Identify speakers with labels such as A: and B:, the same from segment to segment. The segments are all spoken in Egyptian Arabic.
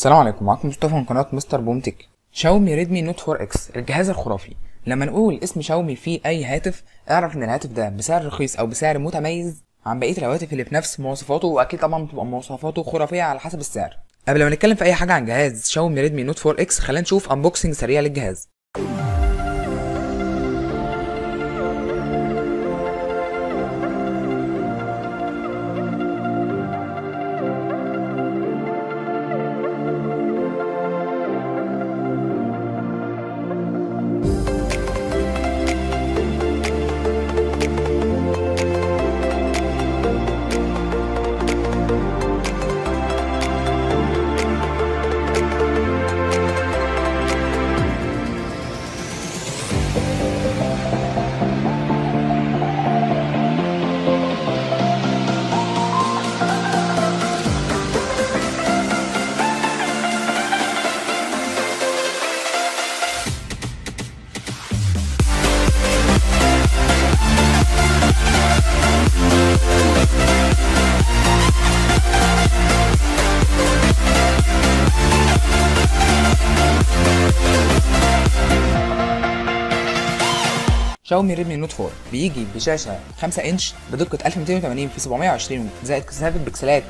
A: السلام عليكم معاكم مصطفى من قناه مستر بومتك شاومي ريدمي نوت 4 اكس الجهاز الخرافي لما نقول اسم شاومي في اي هاتف اعرف ان الهاتف ده بسعر رخيص او بسعر متميز عن بقيه الهواتف اللي بنفس مواصفاته واكيد طبعا بتبقى مواصفاته خرافيه على حسب السعر قبل ما نتكلم في اي حاجه عن جهاز شاومي ريدمي نوت 4 اكس خلينا نشوف انبوكسنج سريع للجهاز شاومي ريدمي نوت 4 بيجي بشاشه 5 انش بدقه 1280 في 720 زائد كثافه بكسلات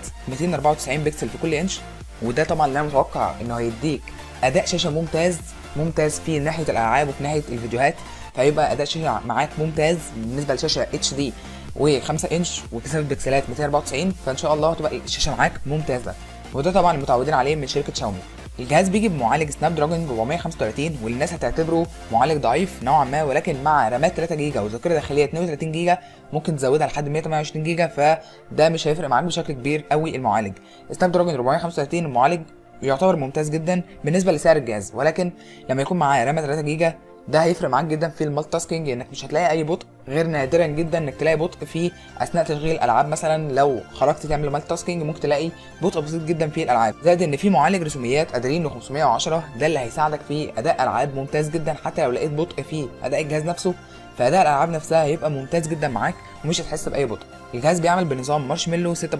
A: 294 بكسل في كل انش وده طبعا اللي انا متوقع انه هيديك اداء شاشه ممتاز ممتاز في ناحيه الالعاب وفي ناحيه الفيديوهات فهيبقى اداء شاشه معاك ممتاز بالنسبه لشاشه اتش دي و5 انش وكثافه بكسلات 294 فان شاء الله هتبقى الشاشه معاك ممتازه وده طبعا متعودين عليه من شركه شاومي الجهاز بيجي بمعالج سناب دراجون 435 والناس هتعتبره معالج ضعيف نوعا ما ولكن مع رامات 3 جيجا وذاكره داخليه 32 جيجا ممكن تزودها لحد 128 جيجا فده مش هيفرق معاك بشكل كبير قوي المعالج سناب دراجون 435 المعالج يعتبر ممتاز جدا بالنسبه لسعر الجهاز ولكن لما يكون معاه رامات 3 جيجا ده هيفرق معاك جدا في المالتي تاسكينج انك مش هتلاقي اي بطء غير نادرا جدا انك تلاقي بطء في اثناء تشغيل الالعاب مثلا لو خرجت تعمل مالتي تاسكينج ممكن تلاقي بطء بسيط جدا في الالعاب زائد ان في معالج رسوميات ادرينو 510 ده اللي هيساعدك في اداء العاب ممتاز جدا حتى لو لقيت بطء في اداء الجهاز نفسه فاداء الالعاب نفسها هيبقى ممتاز جدا معاك ومش هتحس باي بطء الجهاز بيعمل بنظام مارشميلو 6.0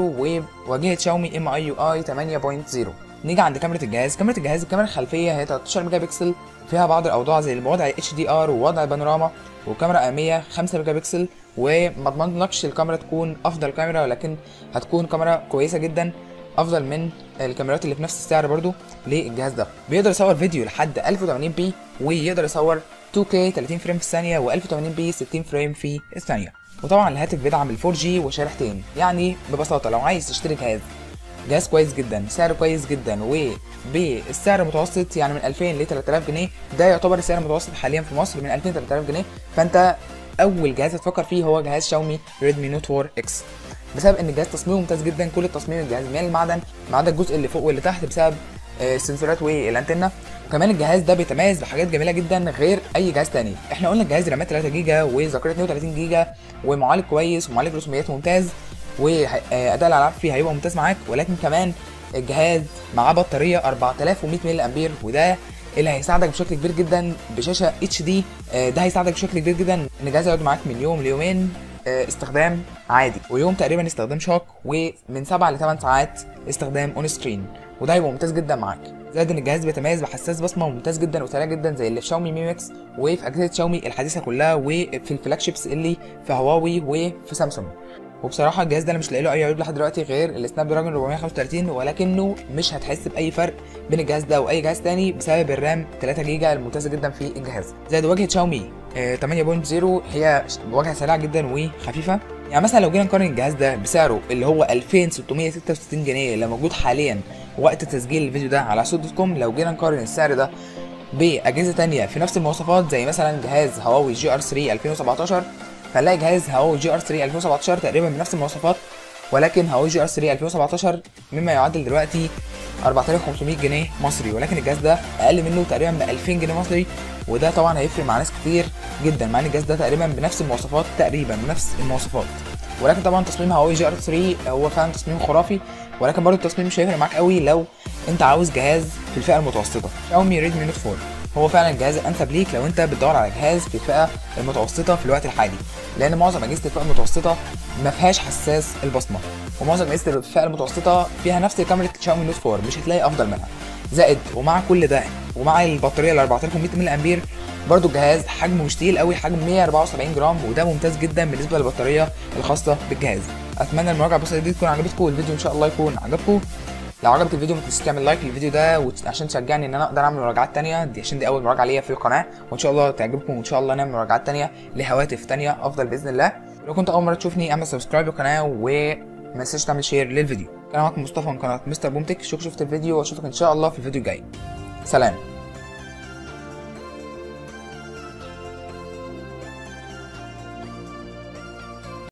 A: وواجهه شاومي ام اي يو اي 8.0 نيجي عند كاميرا الجهاز كاميرا الجهاز الكاميرا الخلفيه هي 13 ميجا بكسل فيها بعض الاوضاع زي الوضع اتش دي ار ووضع بانوراما وكاميرا اماميه 5 ميجا بكسل وما اضمنلكش الكاميرا تكون افضل كاميرا ولكن هتكون كاميرا كويسه جدا افضل من الكاميرات اللي في نفس السعر برضو للجهاز ده بيقدر يصور فيديو لحد 1080 بي ويقدر يصور 2K 30 فريم في الثانيه و1080 بي 60 فريم في الثانيه وطبعا الهاتف بيدعم ال 4G وشريحتين يعني ببساطه لو عايز تشتري جهاز جهاز كويس جدا سعره كويس جدا وبالسعر المتوسط يعني من 2000 ل 3000 جنيه ده يعتبر السعر المتوسط حاليا في مصر من 2000 ل 3000 جنيه فانت اول جهاز هتفكر فيه هو جهاز شاومي ريدمي نوت 4 اكس بسبب ان الجهاز تصميمه ممتاز جدا كل التصميم الجهاز من المعدن ما عدا الجزء اللي فوق واللي تحت بسبب السنسورات والانتنه وكمان الجهاز ده بيتميز بحاجات جميله جدا غير اي جهاز تاني احنا قلنا الجهاز رامات 3 جيجا وذاكره 32 جيجا ومعالج كويس ومعالج رسوميات ممتاز واداء الالعاب فيه هيبقى ممتاز معاك ولكن كمان الجهاز معاه بطاريه 4100 ملي امبير وده اللي هيساعدك بشكل كبير جدا بشاشه اتش دي ده هيساعدك بشكل كبير جدا ان الجهاز يقعد معاك من يوم ليومين استخدام عادي ويوم تقريبا استخدام شاك ومن 7 ل 8 ساعات استخدام اون سكرين وده هيبقى ممتاز جدا معاك زائد ان الجهاز بيتميز بحساس بصمه ممتاز جدا وسريع جدا زي اللي في شاومي مي ميكس وفي اجهزه شاومي الحديثه كلها وفي الفلاج شيبس اللي في هواوي وفي سامسونج وبصراحه الجهاز ده انا مش لاقي له اي عيوب لحد دلوقتي غير السناب دراجون 435 ولكنه مش هتحس باي فرق بين الجهاز ده واي جهاز تاني بسبب الرام 3 جيجا الممتازه جدا في الجهاز زائد واجهه شاومي 8.0 هي واجهه سريعه جدا وخفيفه يعني مثلا لو جينا نقارن الجهاز ده بسعره اللي هو 2666 جنيه اللي موجود حاليا وقت تسجيل الفيديو ده على سود دوت كوم لو جينا نقارن السعر ده باجهزه تانية في نفس المواصفات زي مثلا جهاز هواوي جي ار 3 2017 فنلاقي جهاز هواوي جي ار 3 2017 تقريبا بنفس المواصفات ولكن هواوي جي ار 3 2017 مما يعادل دلوقتي 4500 جنيه مصري ولكن الجهاز ده اقل منه تقريبا ب 2000 جنيه مصري وده طبعا هيفرق مع ناس كتير جدا مع ان الجهاز ده تقريبا بنفس المواصفات تقريبا بنفس المواصفات ولكن طبعا تصميم هواوي جي ار 3 هو فعلا تصميم خرافي ولكن برضه التصميم مش هيفرق معاك قوي لو انت عاوز جهاز في الفئه المتوسطه شاومي ريدمي نوت 4 هو فعلا الجهاز الانسب ليك لو انت بتدور على جهاز في الفئه المتوسطه في الوقت الحالي لان معظم اجهزه الفئه المتوسطه ما فيهاش حساس البصمه ومعظم اجهزه الفئه المتوسطه فيها نفس كاميرا شاومي نوت 4 مش هتلاقي افضل منها زائد ومع كل ده ومع البطاريه ال 4100 ملي امبير برضو الجهاز حجمه مش تقيل قوي حجم 174 جرام وده ممتاز جدا بالنسبه للبطاريه الخاصه بالجهاز اتمنى المراجعه البسيطه دي تكون عجبتكم والفيديو ان شاء الله يكون عجبكم لو عجبك الفيديو ما تنساش تعمل لايك للفيديو ده وت- عشان تشجعني ان انا اقدر اعمل مراجعات تانية دي عشان دي اول مراجعه ليا في القناه وان شاء الله تعجبكم وان شاء الله نعمل مراجعات تانية لهواتف تانية افضل باذن الله لو كنت اول مره تشوفني اعمل سبسكرايب للقناه وما تنساش تعمل شير للفيديو كان معاكم مصطفى من قناه مستر بومتك شوف شفت الفيديو واشوفك ان شاء الله في الفيديو الجاي سلام